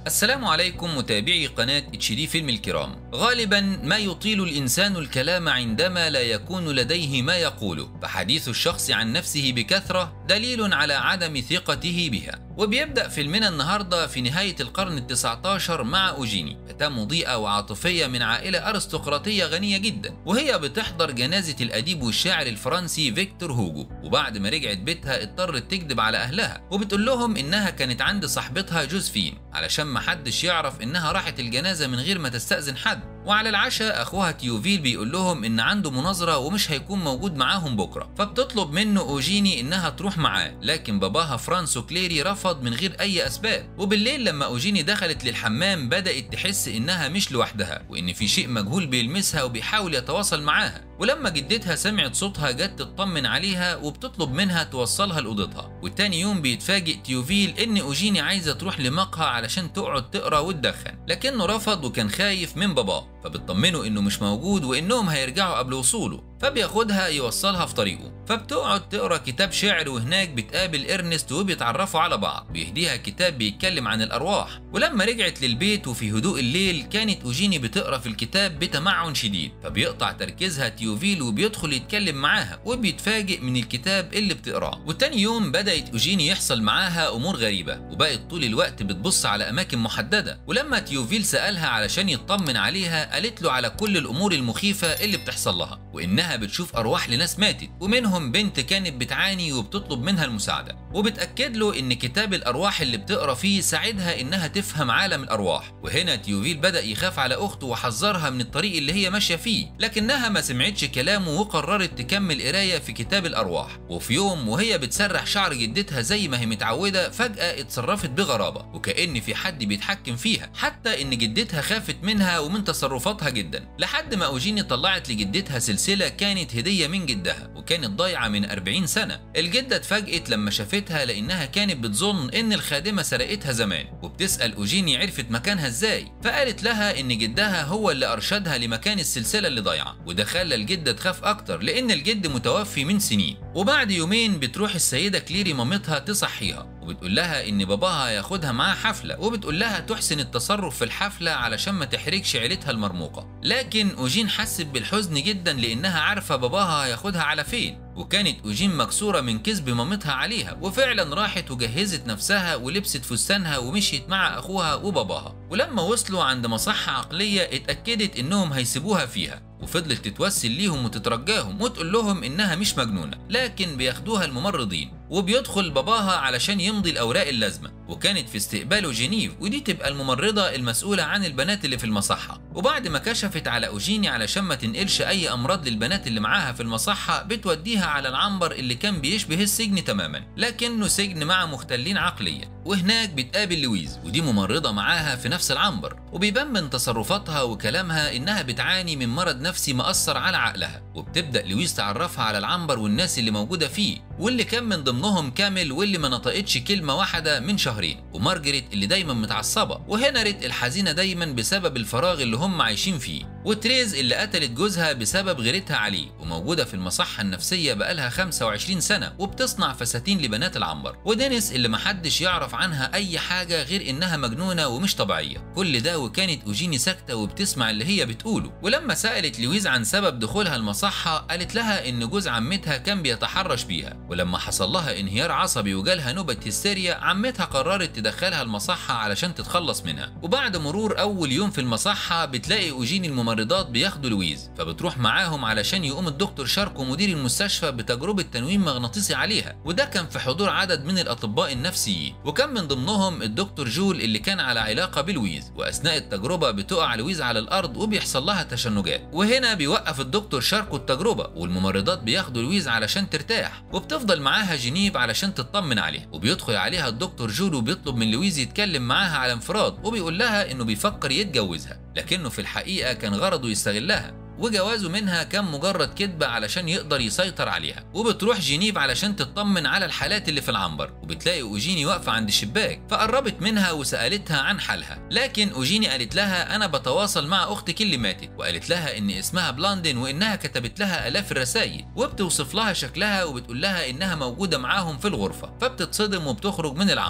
السلام عليكم متابعي قناة اتش دي فيلم الكرام غالبا ما يطيل الإنسان الكلام عندما لا يكون لديه ما يقوله فحديث الشخص عن نفسه بكثرة دليل على عدم ثقته بها وبيبدأ فيلمنا النهاردة في نهاية القرن التسعة عشر مع أوجيني فتاة مضيئة وعاطفية من عائلة أرستقراطية غنية جدا وهي بتحضر جنازة الأديب والشاعر الفرنسي فيكتور هوجو وبعد ما رجعت بيتها اضطرت تكذب على أهلها وبتقول لهم إنها كانت عند صاحبتها جوزفين علشان محدش يعرف إنها راحت الجنازة من غير ما تستأذن حد وعلى العشاء اخوها تيوفيل بيقول لهم ان عنده مناظره ومش هيكون موجود معاهم بكره فبتطلب منه اوجيني انها تروح معاه لكن باباها فرانسو كليري رفض من غير اي اسباب وبالليل لما اوجيني دخلت للحمام بدات تحس انها مش لوحدها وان في شيء مجهول بيلمسها وبيحاول يتواصل معاها ولما جدتها سمعت صوتها جت تطمن عليها وبتطلب منها توصلها لاوضتها والتاني يوم بيتفاجئ تيوفيل ان اوجيني عايزه تروح لمقهى علشان تقعد تقرا وتدخن لكنه رفض وكان خايف من باباه فبتطمنه انه مش موجود وانهم هيرجعوا قبل وصوله فبياخدها يوصلها في طريقه فبتقعد تقرا كتاب شعر وهناك بتقابل ارنست وبيتعرفوا على بعض بيهديها كتاب بيتكلم عن الارواح ولما رجعت للبيت وفي هدوء الليل كانت اوجيني بتقرا في الكتاب بتمعن شديد فبيقطع تركيزها تيوفيل وبيدخل يتكلم معاها وبيتفاجئ من الكتاب اللي بتقراه وتاني يوم بدات اوجيني يحصل معاها امور غريبه وبقت طول الوقت بتبص على اماكن محدده ولما تيوفيل سالها علشان يطمن عليها قالت له على كل الامور المخيفه اللي بتحصل لها وانها بتشوف ارواح لناس ماتت ومنهم بنت كانت بتعاني وبتطلب منها المساعده وبتاكد له ان كتاب الارواح اللي بتقرا فيه ساعدها انها تفهم عالم الارواح وهنا تيوفيل بدا يخاف على اخته وحذرها من الطريق اللي هي ماشيه فيه لكنها ما سمعتش كلامه وقررت تكمل قرايه في كتاب الارواح وفي يوم وهي بتسرح شعر جدتها زي ما هي متعوده فجاه اتصرفت بغرابه وكان في حد بيتحكم فيها حتى ان جدتها خافت منها ومن تصرفاتها جدا لحد ما اوجيني طلعت لجدتها سلسله كانت هديه من جدها وكانت ضايعه من 40 سنه الجده اتفاجئت لما شافتها لانها كانت بتظن ان الخادمه سرقتها زمان وبتسال اوجيني عرفت مكانها ازاي فقالت لها ان جدها هو اللي ارشدها لمكان السلسله اللي ضايعه وده خلى الجده تخاف اكتر لان الجد متوفي من سنين وبعد يومين بتروح السيده كليري مامتها تصحيها وبتقول لها ان باباها هياخدها معاه حفله وبتقول لها تحسن التصرف في الحفله علشان ما تحرجش عيلتها المرموقه لكن اوجين حست بالحزن جدا لانها عارفه باباها هياخدها على فين وكانت اوجين مكسوره من كذب مامتها عليها وفعلا راحت وجهزت نفسها ولبست فستانها ومشيت مع اخوها وباباها ولما وصلوا عند مصحه عقليه اتاكدت انهم هيسيبوها فيها وفضلت تتوسل ليهم وتترجاهم وتقول لهم انها مش مجنونه لكن بياخدوها الممرضين وبيدخل باباها علشان يمضي الاوراق اللازمه وكانت في استقباله جنيف ودي تبقى الممرضه المسؤوله عن البنات اللي في المصحه وبعد ما كشفت على اوجيني علشان ما تنقلش اي امراض للبنات اللي معاها في المصحه بتوديها على العنبر اللي كان بيشبه السجن تماما لكنه سجن مع مختلين عقليا وهناك بتقابل لويز ودي ممرضه معاها في نفس العنبر وبيبان من تصرفاتها وكلامها انها بتعاني من مرض نفسي مأثر على عقلها وبتبدا لويز تعرفها على العنبر والناس اللي موجوده فيه واللي كان من ضمنهم كامل واللي ما نطقتش كلمه واحده من شهرين ومارجريت اللي دايما متعصبه وهنريت الحزينه دايما بسبب الفراغ اللي هم عايشين فيه وتريز اللي قتلت جوزها بسبب غيرتها عليه وموجودة في المصحة النفسية بقالها 25 سنة وبتصنع فساتين لبنات العنبر ودينيس اللي محدش يعرف عنها أي حاجة غير إنها مجنونة ومش طبيعية كل ده وكانت أوجيني ساكتة وبتسمع اللي هي بتقوله ولما سألت لويز عن سبب دخولها المصحة قالت لها إن جوز عمتها كان بيتحرش بيها ولما حصل لها انهيار عصبي وجالها نوبة هستيريا عمتها قررت تدخلها المصحة علشان تتخلص منها وبعد مرور أول يوم في المصحة بتلاقي أوجيني الممرضات بياخدوا لويز فبتروح معاهم علشان يقوم الدكتور شاركو مدير المستشفى بتجربة تنويم مغناطيسي عليها وده كان في حضور عدد من الأطباء النفسيين وكان من ضمنهم الدكتور جول اللي كان على علاقة بلويز وأثناء التجربة بتقع لويز على الأرض وبيحصل لها تشنجات وهنا بيوقف الدكتور شاركو التجربة والممرضات بياخدوا لويز علشان ترتاح وبتفضل معاها جنيف علشان تطمن عليها وبيدخل عليها الدكتور جول وبيطلب من لويز يتكلم معاها على انفراد وبيقول لها انه بيفكر يتجوزها لكنه في الحقيقة كان غرضه يستغلها وجوازه منها كان مجرد كذبة علشان يقدر يسيطر عليها وبتروح جينيف علشان تطمن على الحالات اللي في العنبر وبتلاقي أوجيني واقفة عند الشباك فقربت منها وسألتها عن حالها لكن أوجيني قالت لها أنا بتواصل مع أختك اللي ماتت وقالت لها إن اسمها بلاندن وإنها كتبت لها آلاف الرسائل وبتوصف لها شكلها وبتقول لها إنها موجودة معاهم في الغرفة فبتتصدم وبتخرج من العنبر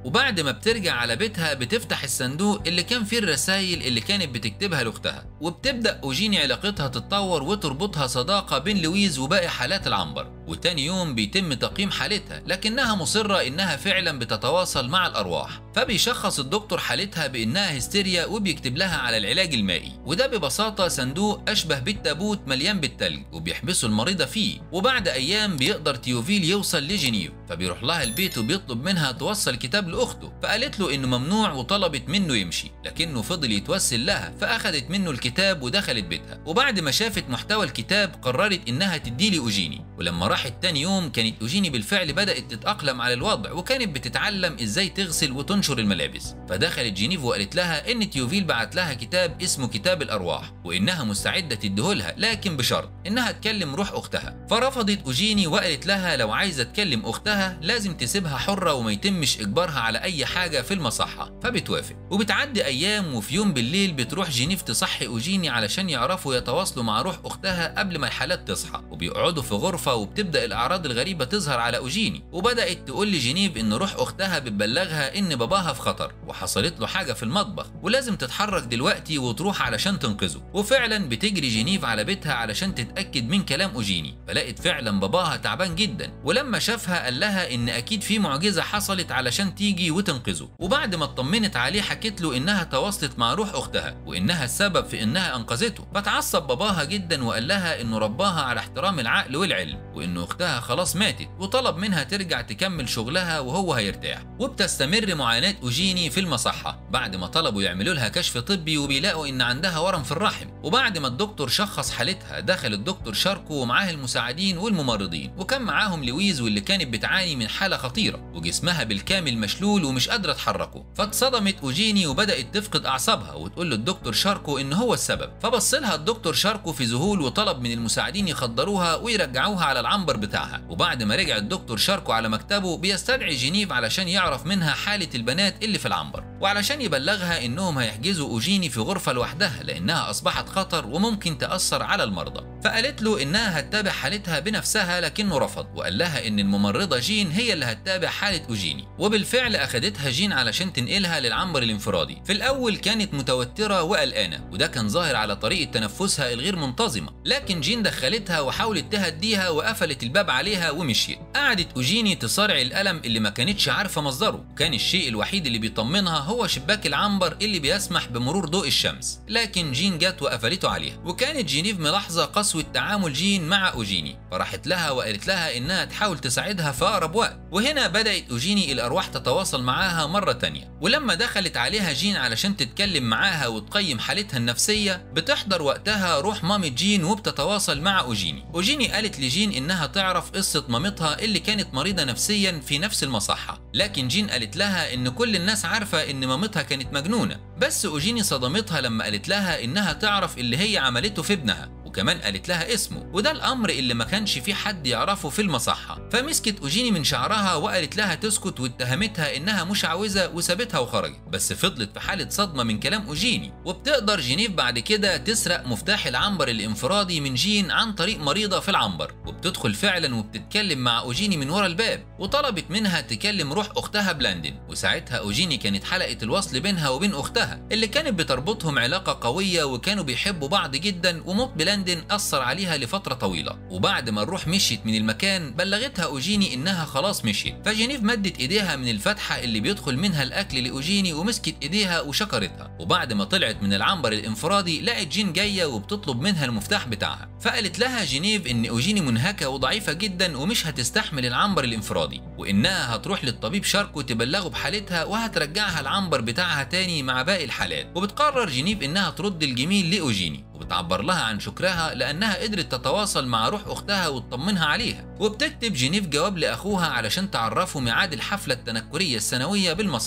وبعد ما بترجع على بيتها بتفتح الصندوق اللي كان فيه الرسايل اللي كانت بتكتبها لاختها وبتبدا اوجيني علاقتها تتطور وتربطها صداقه بين لويز وباقي حالات العنبر وتاني يوم بيتم تقييم حالتها لكنها مصره انها فعلا بتتواصل مع الارواح فبيشخص الدكتور حالتها بانها هستيريا وبيكتب لها على العلاج المائي وده ببساطه صندوق اشبه بالتابوت مليان بالتلج وبيحبسوا المريضه فيه وبعد ايام بيقدر تيوفيل يوصل لجنيف فبيروح لها البيت وبيطلب منها توصل كتاب لاخته فقالت له انه ممنوع وطلبت منه يمشي لكنه فضل يتوسل لها فاخذت منه الكتاب ودخلت بيتها وبعد ما شافت محتوى الكتاب قررت انها تديه لاوجيني ولما راحت تاني يوم كانت اوجيني بالفعل بدات تتاقلم على الوضع وكانت بتتعلم ازاي تغسل وتنشر الملابس فدخلت جينيف وقالت لها ان تيوفيل بعت لها كتاب اسمه كتاب الارواح وانها مستعده تديهولها لكن بشرط انها تكلم روح اختها فرفضت اوجيني وقالت لها لو عايزه تكلم اختها لازم تسيبها حره وما يتمش اجبارها على اي حاجه في المصحه فبتوافق وبتعدي ايام وفي يوم بالليل بتروح جينيف تصحي اوجيني علشان يعرفوا يتواصلوا مع روح اختها قبل ما الحالات تصحى وبيقعدوا في غرفه وبتبدا الاعراض الغريبه تظهر على اوجيني وبدات تقول لجينيف ان روح اختها بتبلغها ان باباها في خطر وحصلت له حاجه في المطبخ ولازم تتحرك دلوقتي وتروح علشان تنقذه وفعلا بتجري جينيف على بيتها علشان تتاكد من كلام اوجيني فلقت فعلا باباها تعبان جدا ولما شافها قال لها ان اكيد في معجزه حصلت علشان تيجي وتنقذه وبعد ما اطمنت عليه حكت له انها تواصلت مع روح اختها وانها السبب في انها انقذته فتعصب باباها جدا وقال لها انه رباها على احترام العقل والعلم وانه اختها خلاص ماتت وطلب منها ترجع تكمل شغلها وهو هيرتاح وبتستمر معاناه اوجيني في المصحه بعد ما طلبوا يعملوا لها كشف طبي وبيلاقوا ان عندها ورم في الرحم وبعد ما الدكتور شخص حالتها دخل الدكتور شاركو ومعاه المساعدين والممرضين وكان معاهم لويز واللي كانت بتعاني من حاله خطيره وجسمها بالكامل مشلول ومش قادره تحركه فاتصدمت اوجيني وبدات تفقد اعصابها وتقول للدكتور شاركو ان هو السبب فبص لها الدكتور شاركو في ذهول وطلب من المساعدين يخدروها ويرجعوها على العنبر بتاعها وبعد ما رجع الدكتور شاركو على مكتبه بيستدعي جنيف علشان يعرف منها حاله البنات اللي في العنبر وعلشان يبلغها انهم هيحجزوا اوجيني في غرفه لوحدها لانها اصبحت خطر وممكن تاثر على المرضى فقالت له انها هتتابع حالتها بنفسها لكنه رفض وقال لها ان الممرضه جين هي اللي هتتابع حاله اوجيني وبالفعل اخدتها جين علشان تنقلها للعنبر الانفرادي في الاول كانت متوتره وقلقانه وده كان ظاهر على طريقه تنفسها الغير منتظمه لكن جين دخلتها وحاولت تهديها وقفلت الباب عليها ومشيت قعدت اوجيني تصارع الالم اللي ما كانتش عارفه مصدره كان الشيء الوحيد اللي بيطمنها هو شباك العنبر اللي بيسمح بمرور ضوء الشمس لكن جين جت وقفلته عليها وكانت جينيف ملاحظه قسوه تعامل جين مع اوجيني فراحت لها وقالت لها انها تحاول تساعدها في اقرب وقت وهنا بدات اوجيني الارواح تتواصل معاها مره تانية ولما دخلت عليها جين علشان تتكلم معاها وتقيم حالتها النفسيه بتحضر وقتها روح مامة جين وبتتواصل مع اوجيني اوجيني قالت لجين انها تعرف قصه مامتها اللي كانت مريضه نفسيا في نفس المصحه لكن جين قالت لها ان كل الناس عارفه ان مامتها كانت مجنونه بس اوجيني صدمتها لما قالت لها انها تعرف اللي هي عملته في ابنها وكمان قالت لها اسمه وده الامر اللي ما كانش في حد يعرفه في المصحه فمسكت اوجيني من شعرها وقالت لها تسكت واتهمتها انها مش عاوزه وسابتها وخرجت بس فضلت في حاله صدمه من كلام اوجيني وبتقدر جينيف بعد كده تسرق مفتاح العنبر الانفرادي من جين عن طريق مريضه في العنبر وبتدخل فعلا وبتتكلم مع اوجيني من ورا الباب وطلبت منها تكلم روح اختها بلاندن وساعتها اوجيني كانت حلقه الوصل بينها وبين اختها اللي كانت بتربطهم علاقه قويه وكانوا بيحبوا بعض جدا وموت بلاندن اثر عليها لفتره طويله وبعد ما الروح مشيت من المكان بلغتها اوجيني انها خلاص مشيت فجينيف مدت ايديها من الفتحه اللي بيدخل منها الاكل لاوجيني ومسكت ايديها وشكرتها وبعد ما طلعت من العنبر الانفرادي لقت جين جايه وبتطلب منها المفتاح بتاعها فقالت لها جينيف ان اوجيني منهكه وضعيفه جدا ومش هتستحمل العنبر الانفرادي وانها هتروح للطبيب شاركو تبلغه بحالتها وهترجعها العنبر بتاعها تاني مع باقي الحالات وبتقرر جينيف انها ترد الجميل لاوجيني وبتعبر لها عن شكرها لانها قدرت تتواصل مع روح اختها وتطمنها عليها وبتكتب جينيف جواب لاخوها علشان تعرفه ميعاد الحفله التنكريه السنويه بالمصحه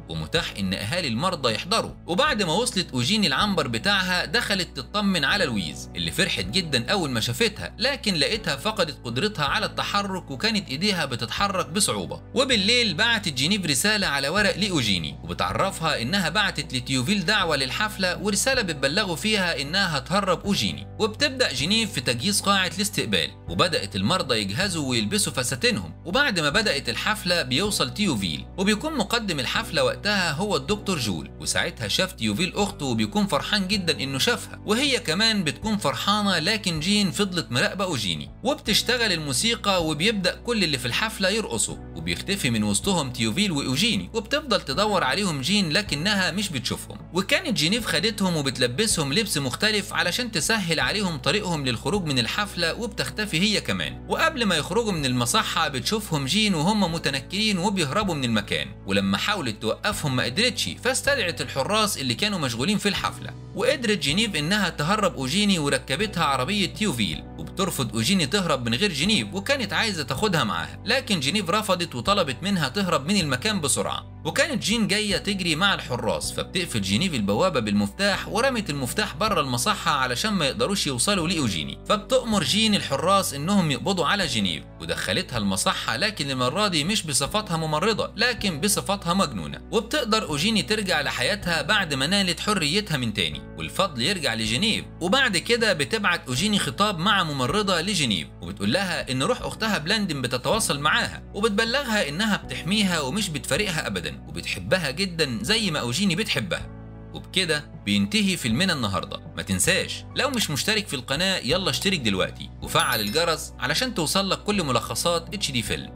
ومتاح ان اهالي المرضى يحضروا وبعد ما وصلت اوجيني العنبر بتاعها دخلت تطمن على لويز اللي فرحت جدا اول ما شافتها لكن لقيتها فقدت قدرتها على التحرك وكانت ايديها بتتحرك بصعوبه وبالليل بعتت جينيف رساله على ورق لاوجيني وبتعرفها انها بعتت لتيوفيل دعوه للحفله ورساله بتبلغوا فيها انها هتهرب اوجيني وبتبدا جينيف في تجهيز قاعه الاستقبال وبدات المرضى يجهزوا ويلبسوا فساتينهم وبعد ما بدات الحفله بيوصل تيوفيل وبيكون مقدم الحفله وقتها هو الدكتور جول وساعتها شاف تيوفيل اخته وبيكون فرحان جدا انه شافها وهي كمان بتكون فرحانه لكن جين فضلت مراقبه اوجيني وبتشتغل الموسيقى وبيبدا كل اللي في الحفله يرقصوا وبيختفي من وسطهم تيوفيل واوجيني وبتفضل تدور عليهم جين لكنها مش بتشوفهم وكانت جينيف خدتهم وبتلبسهم لبس مختلف علشان تسهل عليهم طريقهم للخروج من الحفله وبتختفي هي كمان وقبل ما يخرجوا من المصحه بتشوفهم جين وهم متنكرين وبيهربوا من المكان ولما حاولت توقفهم ما قدرتش فاستدعت الحراس اللي كانوا مشغولين في الحفله وقدرت جينيف انها تهرب اوجيني وركبتها عربيه تيوفيل وبترفض اوجيني تهرب من غير جينيف وكانت عايزه تاخدها معاها لكن جينيف رفضت وطلبت منها تهرب من المكان بسرعه وكانت جين جايه تجري مع الحراس فبتقفل جينيف البوابه بالمفتاح ورمت المفتاح بره المصحه علشان ما يقدروش يوصلوا لاوجيني فبتأمر جين الحراس انهم يقبضوا على جينيف ودخلتها المصحه لكن المره دي مش بصفتها ممرضه لكن بصفتها مجنونه وبتقدر اوجيني ترجع لحياتها بعد ما نالت حريتها من تاني والفضل يرجع لجنيف وبعد كده بتبعت اوجيني خطاب مع ممرضه لجنيف وبتقول لها ان روح اختها بلاندن بتتواصل معاها وبتبلغها انها بتحميها ومش بتفارقها ابدا وبتحبها جدا زي ما اوجيني بتحبها وبكده بينتهي فيلمنا النهارده ما تنساش لو مش مشترك في القناه يلا اشترك دلوقتي وفعل الجرس علشان توصلك كل ملخصات اتش دي فيلم